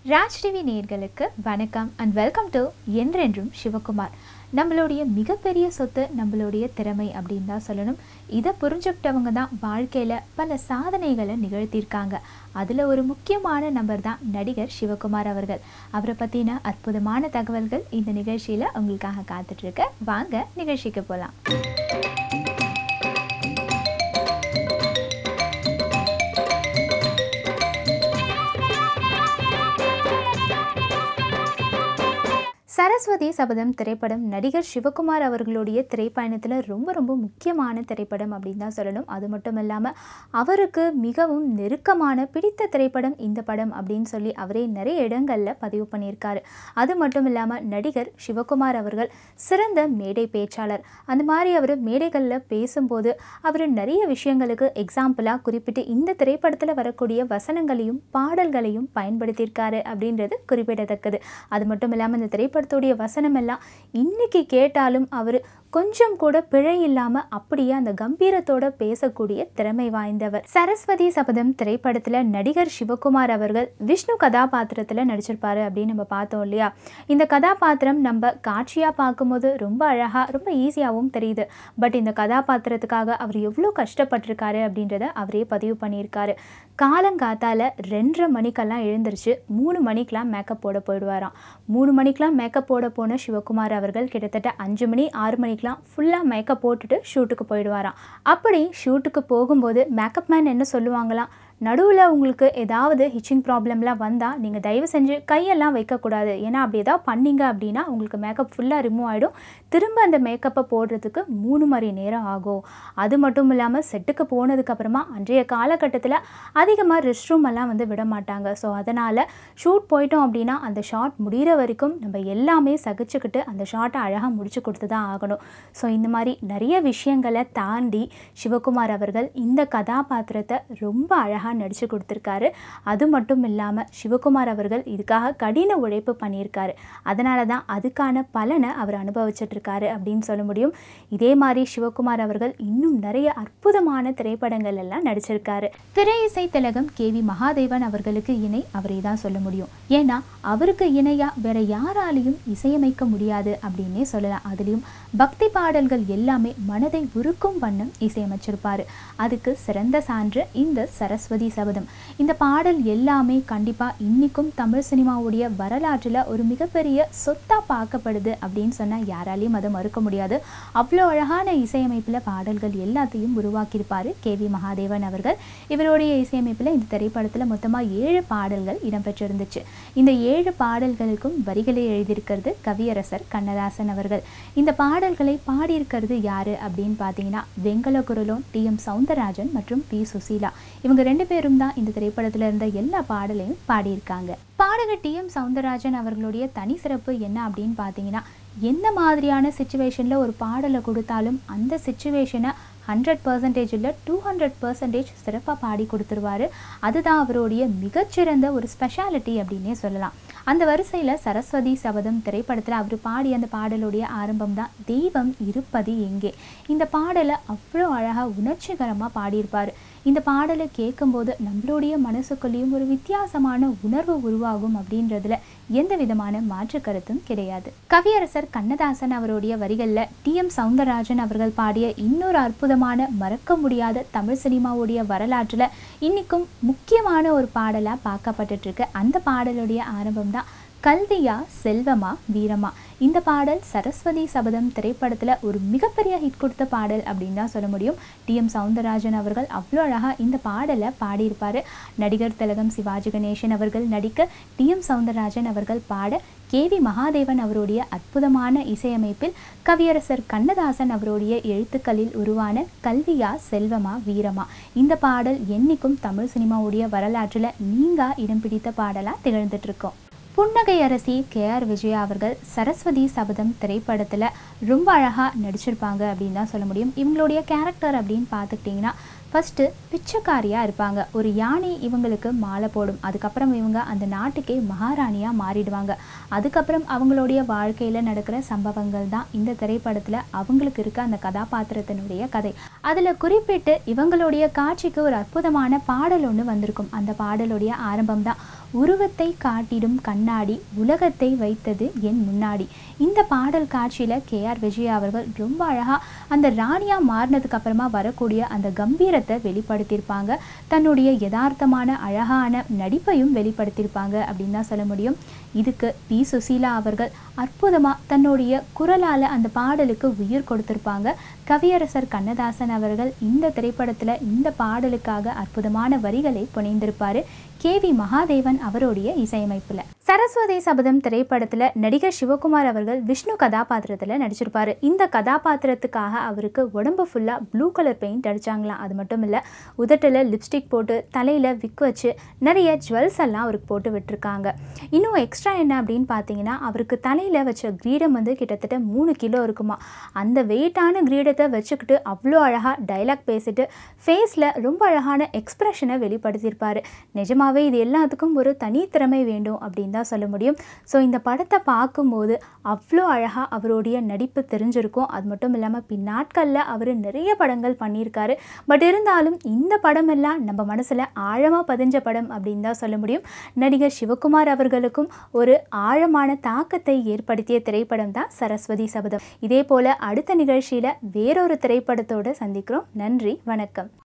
Raj TV நேயர்களுக்கு வணக்கம் and welcome to என்றென்றும் சிவகுமார் நம்மளுடைய மிகப்பெரிய சொத்து நம்மளுடைய திறமை அப்படின்னு தான் சொல்லணும் இதை புரிஞ்சுக்கிட்டவங்க தான் வாழ்க்கையில் பல சாதனைகளை நிகழ்த்தியிருக்காங்க அதில் ஒரு முக்கியமான நபர் தான் நடிகர் சிவகுமார் அவர்கள் அவரை பற்றின அற்புதமான தகவல்கள் இந்த நிகழ்ச்சியில் உங்களுக்காக காத்துட்ருக்கு வாங்க நிகழ்ச்சிக்கு போகலாம் சரஸ்வதி சபதம் திரைப்படம் நடிகர் சிவகுமார் அவர்களுடைய திரைப்பயணத்தில் ரொம்ப ரொம்ப முக்கியமான திரைப்படம் அப்படின்னு தான் சொல்லணும் அது மட்டும் இல்லாமல் அவருக்கு மிகவும் நெருக்கமான பிடித்த திரைப்படம் இந்த படம் அப்படின்னு சொல்லி அவரே நிறைய இடங்களில் பதிவு பண்ணியிருக்காரு அது மட்டும் இல்லாமல் நடிகர் சிவகுமார் அவர்கள் சிறந்த மேடை பேச்சாளர் அந்த மாதிரி அவர் மேடைகளில் பேசும்போது அவர் நிறைய விஷயங்களுக்கு எக்ஸாம்பிளாக குறிப்பிட்டு இந்த திரைப்படத்தில் வரக்கூடிய வசனங்களையும் பாடல்களையும் பயன்படுத்தியிருக்காரு அப்படின்றது குறிப்பிடத்தக்கது அது மட்டும் இல்லாமல் இந்த திரைப்படத்துடைய வசனம் எல்லாம் இன்னைக்கு கேட்டாலும் அவர் கொஞ்சம் கூட பிழை இல்லாமல் அப்படியே அந்த கம்பீரத்தோட பேசக்கூடிய திறமை வாய்ந்தவர் சரஸ்வதி சபதம் திரைப்படத்தில் நடிகர் சிவகுமார் அவர்கள் விஷ்ணு கதாபாத்திரத்தில் நடிச்சிருப்பாரு அப்படின்னு நம்ம பார்த்தோம் இல்லையா இந்த கதாபாத்திரம் நம்ம காட்சியாக பார்க்கும்போது ரொம்ப அழகாக ரொம்ப ஈஸியாகவும் தெரியுது பட் இந்த கதாபாத்திரத்துக்காக அவர் எவ்வளோ கஷ்டப்பட்டிருக்காரு அப்படின்றத அவரே பதிவு பண்ணியிருக்காரு காலங்காத்தால ரெண்டரை மணிக்கெல்லாம் எழுந்திருச்சு மூணு மணிக்கெலாம் மேக்கப் போட போயிடுவாராம் மூணு மணிக்கெலாம் மேக்கப் போட போன சிவகுமார் அவர்கள் கிட்டத்தட்ட அஞ்சு மணி ஆறு மணிக்கெலாம் ஃபுல்லாக மேக்கப் போட்டுட்டு ஷூட்டுக்கு போயிடுவாராம் அப்படி ஷூட்டுக்கு போகும்போது மேக்கப் மேன் என்ன சொல்லுவாங்களாம் நடுவில் உங்களுக்கு ஏதாவது ஹிச்சிங் ப்ராப்ளம்லாம் வந்தால் நீங்கள் தயவு செஞ்சு கையெல்லாம் வைக்கக்கூடாது ஏன்னா அப்படி ஏதாவது பண்ணீங்க அப்படின்னா உங்களுக்கு மேக்கப் ஃபுல்லாக ரிமூவ் ஆகிடும் திரும்ப அந்த மேக்கப்பை போடுறதுக்கு மூணு மணி நேரம் ஆகும் அது மட்டும் இல்லாமல் செட்டுக்கு போனதுக்கப்புறமா அன்றைய காலகட்டத்தில் அதிகமாக ரெஸ்ட் ரூம் எல்லாம் வந்து விட மாட்டாங்க ஸோ அதனால் ஷூட் போயிட்டோம் அப்படின்னா அந்த ஷாட் முடிகிற வரைக்கும் நம்ம எல்லாமே சகிச்சுக்கிட்டு அந்த ஷாட்டை அழகாக முடிச்சு கொடுத்து தான் ஆகணும் ஸோ இந்த மாதிரி நிறைய விஷயங்களை தாண்டி சிவகுமார் அவர்கள் இந்த கதாபாத்திரத்தை ரொம்ப அழகாக நடித்து கொடுத்துருக்காரு அது மட்டும் இல்லாமல் சிவகுமார் அவர்கள் இதுக்காக கடின உழைப்பு பண்ணியிருக்காரு அதனால தான் அதுக்கான பலனை அவர் அனுபவிச்சிட்ருக்காரு அப்படின்னு சொல்ல முடியும் இதே மாதிரி சிவகுமார் அவர்கள் இன்னும் நிறைய அற்புதமான திரைப்படங்கள் எல்லாம் நடிச்சிருக்காரு திரை இசை திலகம் கே வி மகாதேவன் அவர்களுக்கு இணை அவரே தான் சொல்ல முடியும் ஏன்னா அவருக்கு இணையாக வேற யாராலையும் இசையமைக்க முடியாது அப்படின்னே சொல்லலாம் அதுலேயும் பக்தி பாடல்கள் எல்லாமே மனதை உருக்கும் வண்ணம் இசையமைச்சிருப்பாரு அதுக்கு சிறந்த சான்று இந்த சரஸ்வதி சபதம் இந்த பாடல் எல்லாமே கண்டிப்பாக இன்னிக்கும் தமிழ் சினிமாவுடைய வரலாற்றில் ஒரு மிகப்பெரிய சொத்தாக பார்க்கப்படுது அப்படின்னு சொன்னால் யாராலையும் அதை மறுக்க முடியாது அவ்வளோ அழகான இசையமைப்பில் பாடல்கள் எல்லாத்தையும் உருவாக்கியிருப்பார் கே வி மகாதேவன் அவர்கள் இவருடைய இசையமைப்பில் இந்த திரைப்படத்தில் மொத்தமாக ஏழு பாடல்கள் இடம்பெற்றிருந்துச்சு இந்த ஏழு பாடல்களுக்கும் வரிகளை எழுதியிருக்கிறது கவியரசர் கண்ணதாசன் அவர்கள் இந்த பாடல்களை பாடியிருக்கிறது யாரு அப்படின்னு பார்த்தீங்கன்னா வெங்கல குரலோன் டி எம் சவுந்தரராஜன் மற்றும் பி சுசீலா இவங்க ரெண்டு பேரும் தான் இந்த திரைப்படத்தில் இருந்த எல்லா பாடலையும் பாடியிருக்காங்க பாடகர் டி எம் சவுந்தரராஜன் அவர்களுடைய தனி சிறப்பு என்ன அப்படின்னு பார்த்தீங்கன்னா எந்த மாதிரியான சுச்சுவேஷனில் ஒரு பாடலை கொடுத்தாலும் அந்த சுச்சுவேஷனை ஹண்ட்ரட் பர்சன்டேஜ் இல்லை டூ ஹண்ட்ரட் பர்சன்டேஜ் சிறப்பாக பாடி கொடுத்துருவாரு அதுதான் அவருடைய மிகச்சிறந்த ஒரு ஸ்பெஷாலிட்டி அப்படின்னே சொல்லலாம் அந்த வரிசையில் சரஸ்வதி சபதம் திரைப்படத்தில் அவர் பாடிய அந்த பாடலுடைய ஆரம்பம் தான் தெய்வம் இருப்பது எங்கே இந்த பாடலை அவ்வளோ அழகாக உணர்ச்சிகரமாக பாடியிருப்பார் இந்த பாடலை கேட்கும்போது நம்மளுடைய மனசுக்குள்ளேயும் ஒரு வித்தியாசமான உணர்வு உருவாகும் அப்படின்றதுல எந்த விதமான மாற்று கருத்தும் கிடையாது கவியரசர் கண்ணதாசன் அவருடைய வரிகளில் டி எம் சவுந்தரராஜன் அவர்கள் பாடிய இன்னொரு அற்புதமான மறக்க முடியாத தமிழ் சினிமாவுடைய வரலாற்றில் இன்னைக்கும் முக்கியமான ஒரு பாடலாக பார்க்கப்பட்டுட்டு இருக்கு அந்த பாடலுடைய ஆரம்பம் தான் கல்வியா செல்வமா வீரமா இந்த பாடல் சரஸ்வதி சபதம் திரைப்படத்தில் ஒரு மிகப்பெரிய ஹிட் கொடுத்த பாடல் அப்படின்னு தான் சொல்ல முடியும் டி எம் சவுந்தரராஜன் அவர்கள் அவ்வளோ அழகாக இந்த பாடலை பாடியிருப்பார் நடிகர் திலகம் சிவாஜி கணேசன் அவர்கள் நடிக்க டி எம் சவுந்தரராஜன் அவர்கள் பாட கே வி மகாதேவன் அவருடைய அற்புதமான இசையமைப்பில் கவியரசர் கண்ணதாசன் அவருடைய எழுத்துக்களில் உருவான கல்வியா செல்வமா வீரமா இந்த பாடல் என்னைக்கும் தமிழ் சினிமாவுடைய வரலாற்றில் நீங்கா இடம் பிடித்த பாடலாக திகழ்ந்துட்டு இருக்கோம் புன்னகை அரசி கே ஆர் விஜயா அவர்கள் சரஸ்வதி சபதம் திரைப்படத்தில் ரொம்ப அழகாக நடிச்சிருப்பாங்க அப்படின்னு தான் சொல்ல முடியும் இவங்களுடைய கேரக்டர் அப்படின்னு பார்த்துக்கிட்டிங்கன்னா ஃபஸ்ட்டு பிச்சைக்காரியாக இருப்பாங்க ஒரு யானை இவங்களுக்கு மாலை போடும் அதுக்கப்புறம் இவங்க அந்த நாட்டுக்கே மகாராணியாக மாறிடுவாங்க அதுக்கப்புறம் அவங்களுடைய வாழ்க்கையில் நடக்கிற சம்பவங்கள் தான் இந்த திரைப்படத்தில் அவங்களுக்கு இருக்க அந்த கதாபாத்திரத்தினுடைய கதை அதில் குறிப்பிட்டு இவங்களுடைய காட்சிக்கு ஒரு அற்புதமான பாடல் ஒன்று வந்திருக்கும் அந்த பாடலுடைய ஆரம்பம் தான் உருவத்தை காட்டிடும் கண்ணாடி உலகத்தை வைத்தது என் முன்னாடி இந்த பாடல் காட்சியில் கேஆர் விஜயா அவர்கள் ரொம்ப அழகாக அந்த ராணியாக மாறினதுக்கு அப்புறமா வரக்கூடிய அந்த கம்பீரத்தை வெளிப்படுத்தியிருப்பாங்க தன்னுடைய யதார்த்தமான அழகான நடிப்பையும் வெளிப்படுத்தியிருப்பாங்க அப்படின்னு தான் சொல்ல முடியும் இதுக்கு பி சுசீலா அவர்கள் அற்புதமாக தன்னுடைய குரலால் அந்த பாடலுக்கு உயிர் கொடுத்திருப்பாங்க கவியரசர் கண்ணதாசன் அவர்கள் இந்த திரைப்படத்தில் இந்த பாடலுக்காக அற்புதமான வரிகளை புனைந்திருப்பார் கே வி மகாதேவன் அவருடைய இசையமைப்பில் சரஸ்வதி சபதம் திரைப்படத்தில் நடிகர் சிவகுமார் அவர்கள் விஷ்ணு கதாபாத்திரத்தில் நடிச்சிருப்பாரு இந்த கதாபாத்திரத்துக்காக அவருக்கு உடம்பு ஃபுல்லாக ப்ளூ கலர் பெயிண்ட் அடிச்சாங்களாம் அது மட்டும் இல்லை உதட்டில் லிப்ஸ்டிக் போட்டு தலையில் விக் வச்சு நிறைய ஜுவல்ஸ் எல்லாம் அவருக்கு போட்டு விட்டுருக்காங்க இன்னும் எக்ஸ்ட்ரா என்ன அப்படின்னு பார்த்தீங்கன்னா அவருக்கு தலையில் வச்ச கிரீடம் வந்து கிட்டத்தட்ட மூணு கிலோ இருக்குமா அந்த வெயிட்டான கிரீடத்தை வச்சுக்கிட்டு அவ்வளோ அழகாக டைலாக் பேசிட்டு ஃபேஸில் ரொம்ப அழகான எக்ஸ்ப்ரெஷனை வெளிப்படுத்தியிருப்பார் நிஜமாவே இது எல்லாத்துக்கும் ஒரு தனித்திறமை வேண்டும் அப்படின்னு தான் சொல்ல முடியும் ஸோ இந்த படத்தை பார்க்கும்போது அவ்வளோ அழகாக அவருடைய நடிப்பு தெரிஞ்சிருக்கும் அது மட்டும் இல்லாமல் பின்னாட்களில் அவர் நிறைய படங்கள் பண்ணியிருக்காரு பட் இருந்தாலும் இந்த படமெல்லாம் நம்ம மனசில் ஆழமாக பதிஞ்ச படம் அப்படின்னு தான் சொல்ல முடியும் நடிகர் சிவகுமார் அவர்களுக்கும் ஒரு ஆழமான தாக்கத்தை ஏற்படுத்திய திரைப்படம் தான் சரஸ்வதி சபதம் இதே போல் அடுத்த நிகழ்ச்சியில் வேறொரு திரைப்படத்தோடு சந்திக்கிறோம் நன்றி வணக்கம்